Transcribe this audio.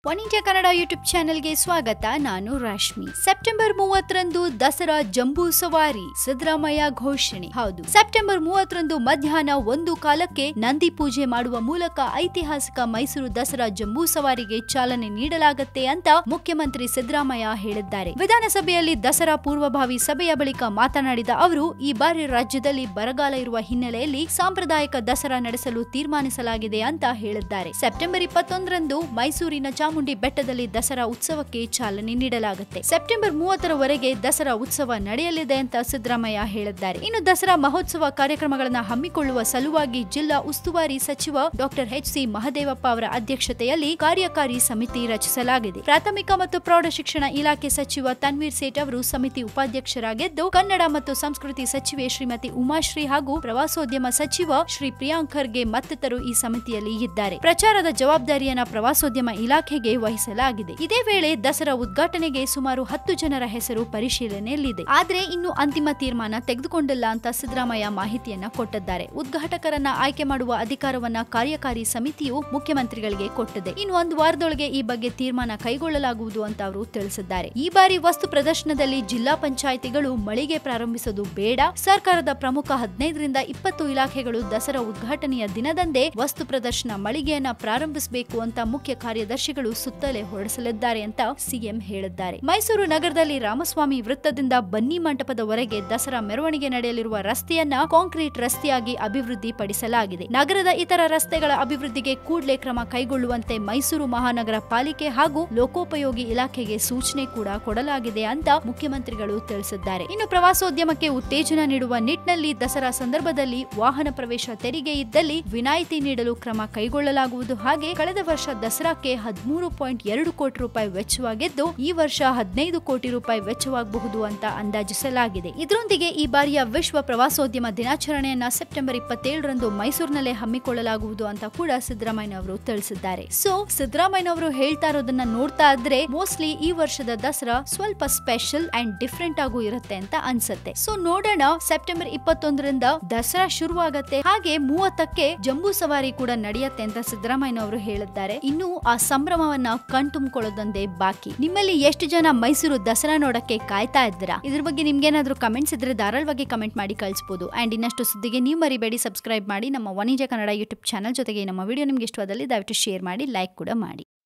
one India Kannada YouTube ಚಾನೆಲ್ಗೆ ಸ್ವಾಗತ ನಾನು ರಾಶ್ಮಿ ಸೆಪ್ಟೆಂಬರ್ ಮೂವತ್ತರಂದು ದಸರಾ ಜಂಬೂ ಸವಾರಿ ಸಿದ್ದರಾಮಯ್ಯ ಘೋಷಣೆ ಹೌದು ಸೆಪ್ಟೆಂಬರ್ ಮೂವತ್ತರಂದು ಮಧ್ಯಾಹ್ನ ಒಂದು ಕಾಲಕ್ಕೆ ನಂದಿ ಪೂಜೆ ಮಾಡುವ ಮೂಲಕ ಐತಿಹಾಸಿಕ ಮೈಸೂರು ದಸರಾ ಜಂಬೂ ಸವಾರಿಗೆ ಚಾಲನೆ ನೀಡಲಾಗುತ್ತೆ ಅಂತ ಮುಖ್ಯಮಂತ್ರಿ ಸಿದ್ದರಾಮಯ್ಯ ಹೇಳಿದ್ದಾರೆ ವಿಧಾನಸಭೆಯಲ್ಲಿ ದಸರಾ ಪೂರ್ವಭಾವಿ ಸಭೆಯ ಬಳಿಕ ಮಾತನಾಡಿದ ಅವರು ಈ ಬಾರಿ ರಾಜ್ಯದಲ್ಲಿ ಬರಗಾಲ ಇರುವ ಹಿನ್ನೆಲೆಯಲ್ಲಿ ಸಾಂಪ್ರದಾಯಿಕ ದಸರಾ ನಡೆಸಲು ತೀರ್ಮಾನಿಸಲಾಗಿದೆ ಅಂತ ಹೇಳಿದ್ದಾರೆ ಸೆಪ್ಟೆಂಬರ್ ಇಪ್ಪತ್ತೊಂದರಂದು ಮೈಸೂರಿನ ಚಾಮುಂಡಿ ಬೆಟ್ಟದಲ್ಲಿ ದಸರಾ ಉತ್ಸವಕ್ಕೆ ಚಾಲನೆ ನೀಡಲಾಗುತ್ತೆ ಸೆಪ್ಟೆಂಬರ್ ಮೂವತ್ತರವರೆಗೆ ದಸರಾ ಉತ್ಸವ ನಡೆಯಲಿದೆ ಅಂತ ಸಿದ್ದರಾಮಯ್ಯ ಹೇಳಿದ್ದಾರೆ ಇನ್ನು ದಸರಾ ಮಹೋತ್ಸವ ಕಾರ್ಯಕ್ರಮಗಳನ್ನು ಹಮ್ಮಿಕೊಳ್ಳುವ ಸಲುವಾಗಿ ಜಿಲ್ಲಾ ಉಸ್ತುವಾರಿ ಸಚಿವ ಡಾಕ್ಟರ್ ಎಚ್ ಸಿ ಮಹದೇವಪ್ಪ ಅವರ ಅಧ್ಯಕ್ಷತೆಯಲ್ಲಿ ಕಾರ್ಯಕಾರಿ ಸಮಿತಿ ರಚಿಸಲಾಗಿದೆ ಪ್ರಾಥಮಿಕ ಮತ್ತು ಪ್ರೌಢ ಶಿಕ್ಷಣ ಇಲಾಖೆ ಸಚಿವ ತನ್ವೀರ್ ಸೇಠ್ ಅವರು ಸಮಿತಿ ಉಪಾಧ್ಯಕ್ಷರಾಗಿದ್ದು ಕನ್ನಡ ಮತ್ತು ಸಂಸ್ಕೃತಿ ಸಚಿವೆ ಶ್ರೀಮತಿ ಉಮಾಶ್ರೀ ಹಾಗೂ ಪ್ರವಾಸೋದ್ಯಮ ಸಚಿವ ಶ್ರೀ ಪ್ರಿಯಾಂಕ್ ಖರ್ಗೆ ಮತ್ತಿತರರು ಈ ಸಮಿತಿಯಲ್ಲಿ ಇದ್ದಾರೆ ಪ್ರಚಾರದ ಜವಾಬ್ದಾರಿಯನ್ನ ಪ್ರವಾಸೋದ್ಯಮ ಇಲಾಖೆಗೆ ವಹಿಸಲಾಗಿದೆ ಇದೇ ವೇಳೆ ದಸರಾ ಉದ್ಘಾಟನೆಗೆ ಸುಮಾರು ಹತ್ತು ಜನರ ಹೆಸರು ಪರಿಶೀಲನೆಯಲ್ಲಿದೆ ಆದ್ರೆ ಇನ್ನು ಅಂತಿಮ ತೀರ್ಮಾನ ತೆಗೆದುಕೊಂಡಿಲ್ಲ ಅಂತ ಸಿದ್ದರಾಮಯ್ಯ ಮಾಹಿತಿಯನ್ನ ಕೊಟ್ಟಿದ್ದಾರೆ ಉದ್ಘಾಟಕರನ್ನ ಆಯ್ಕೆ ಮಾಡುವ ಅಧಿಕಾರವನ್ನ ಕಾರ್ಯಕಾರಿ ಸಮಿತಿಯು ಮುಖ್ಯಮಂತ್ರಿಗಳಿಗೆ ಕೊಟ್ಟಿದೆ ಇನ್ನು ಒಂದು ವಾರದೊಳಗೆ ಈ ಬಗ್ಗೆ ತೀರ್ಮಾನ ಕೈಗೊಳ್ಳಲಾಗುವುದು ಅಂತ ಅವರು ತಿಳಿಸಿದ್ದಾರೆ ಈ ಬಾರಿ ವಸ್ತು ಪ್ರದರ್ಶನದಲ್ಲಿ ಜಿಲ್ಲಾ ಪಂಚಾಯಿತಿಗಳು ಮಳಿಗೆ ಪ್ರಾರಂಭಿಸೋದು ಬೇಡ ಸರ್ಕಾರದ ಪ್ರಮುಖ ಹದಿನೈದರಿಂದ ಇಪ್ಪತ್ತು ಇಲಾಖೆಗಳು ದಸರಾ ಉದ್ಘಾಟನೆಯ ದಿನದಂದೇ ವಸ್ತು ಪ್ರದರ್ಶನ ಮಳಿಗೆಯನ್ನ ಪ್ರಾರಂಭಿಸಬೇಕು ಅಂತ ಮುಖ್ಯ ಕಾರ್ಯದರ್ಶಿಗಳು ಸುತ್ತಲೇ ಹೊರಡಿಸಲಿದ್ದಾರೆ ಅಂತ ಸಿಎಂ ಹೇಳಿದ್ದಾರೆ ಮೈಸೂರು ನಗರದಲ್ಲಿ ರಾಮಸ್ವಾಮಿ ವೃತ್ತದಿಂದ ಬನ್ನಿ ಮಂಟಪದವರೆಗೆ ದಸರಾ ಮೆರವಣಿಗೆ ನಡೆಯಲಿರುವ ರಸ್ತೆಯನ್ನ ಕಾಂಕ್ರೀಟ್ ರಸ್ತೆಯಾಗಿ ಅಭಿವೃದ್ಧಿ ಪಡಿಸಲಾಗಿದೆ ನಗರದ ಇತರ ರಸ್ತೆಗಳ ಅಭಿವೃದ್ಧಿಗೆ ಕೂಡಲೇ ಕ್ರಮ ಕೈಗೊಳ್ಳುವಂತೆ ಮೈಸೂರು ಮಹಾನಗರ ಪಾಲಿಕೆ ಹಾಗೂ ಲೋಕೋಪಯೋಗಿ ಇಲಾಖೆಗೆ ಸೂಚನೆ ಕೂಡ ಕೊಡಲಾಗಿದೆ ಅಂತ ಮುಖ್ಯಮಂತ್ರಿಗಳು ತಿಳಿಸಿದ್ದಾರೆ ಇನ್ನು ಪ್ರವಾಸೋದ್ಯಮಕ್ಕೆ ಉತ್ತೇಜನ ನೀಡುವ ನಿಟ್ಟಿನಲ್ಲಿ ದಸರಾ ಸಂದರ್ಭದಲ್ಲಿ ವಾಹನ ಪ್ರವೇಶ ತೆರಿಗೆ ಇದ್ದಲ್ಲಿ ವಿನಾಯಿತಿ ನೀಡಲು ಕ್ರಮ ಕೈಗೊಳ್ಳಲಾಗುವುದು ಹಾಗೆ ಕಳೆದ ವರ್ಷ ದಸರಾಕ್ಕೆ ಹದಿಮೂರು ಪಾಯಿಂಟ್ ಎರಡು ಕೋಟಿ ರೂಪಾಯಿ ವೆಚ್ಚವಾಗಿದ್ದು ಈ ವರ್ಷ ಹದಿನೈದು ಕೋಟಿ ರೂಪಾಯಿ ವೆಚ್ಚವಾಗಬಹುದು ಅಂತ ಅಂದಾಜಿಸಲಾಗಿದೆ ಇದರೊಂದಿಗೆ ಈ ಬಾರಿಯ ವಿಶ್ವ ಪ್ರವಾಸೋದ್ಯಮ ದಿನಾಚರಣೆಯನ್ನ ಸೆಪ್ಟೆಂಬರ್ ಇಪ್ಪತ್ತೇಳರಂದು ಮೈಸೂರಿನಲ್ಲೇ ಹಮ್ಮಿಕೊಳ್ಳಲಾಗುವುದು ಅಂತ ಕೂಡ ಸಿದ್ದರಾಮಯ್ಯ ಅವರು ತಿಳಿಸಿದ್ದಾರೆ ಸೊ ಸಿದ್ದರಾಮಯ್ಯ ಅವರು ಹೇಳ್ತಾ ಇರೋದನ್ನ ನೋಡ್ತಾ ಇದ್ರೆ ಮೋಸ್ಟ್ಲಿ ಈ ವರ್ಷದ ದಸರಾ ಸ್ವಲ್ಪ ಸ್ಪೆಷಲ್ ಅಂಡ್ ಡಿಫ್ರೆಂಟ್ ಆಗೂ ಇರುತ್ತೆ ಅಂತ ಅನ್ಸುತ್ತೆ ಸೊ ನೋಡೋಣ ಸೆಪ್ಟೆಂಬರ್ ಇಪ್ಪತ್ತೊಂದರಿಂದ ದಸರಾ ಶುರುವಾಗತ್ತೆ ಹಾಗೆ ಮೂವತ್ತಕ್ಕೆ ಜಂಬೂ ಸವಾರಿ ಕೂಡ ನಡೆಯುತ್ತೆ ಅಂತ ಸಿದ್ದರಾಮಯ್ಯ ಅವರು ಹೇಳಿದ್ದಾರೆ ಇನ್ನು ಆ ಸಂಭ್ರಮವನ್ನ ಕಣ್ತುಂಬಿಕೊಳ್ಳೋದೊಂದೇ ಬಾಕಿ ನಿಮ್ಮಲ್ಲಿ ಎಷ್ಟು ಜನ ಮೈಸೂರು ದಸರಾ ನೋಡಕ್ಕೆ ಕಾಯ್ತಾ ಇದ್ದೀರಾ ಇದ್ರ ಬಗ್ಗೆ ನಿಮ್ಗೇನಾದ್ರೂ ಕಮೆಂಟ್ಸ್ ಇದ್ರೆ ಧಾರಾಳವಾಗಿ ಕಮೆಂಟ್ ಮಾಡಿ ಕಳಿಸಬಹುದು ಅಂಡ್ ಇನ್ನಷ್ಟು ಸುದ್ದಿಗೆ ನೀವು ಮರಿಬೇಡಿ ಸಬ್ಸ್ಕ್ರೈಬ್ ಮಾಡಿ ನಮ್ಮ ವನಿಜ ಕನ್ನಡ ಯೂಟ್ಯೂಬ್ ಚಾನಲ್ ಜೊತೆಗೆ ನಮ್ಮ ವಿಡಿಯೋ ನಿಮ್ಗೆ ಇಷ್ಟವಾದಲ್ಲಿ ದಯವಿಟ್ಟು ಶೇರ್ ಮಾಡಿ ಲೈಕ್ ಕೂಡ ಮಾಡಿ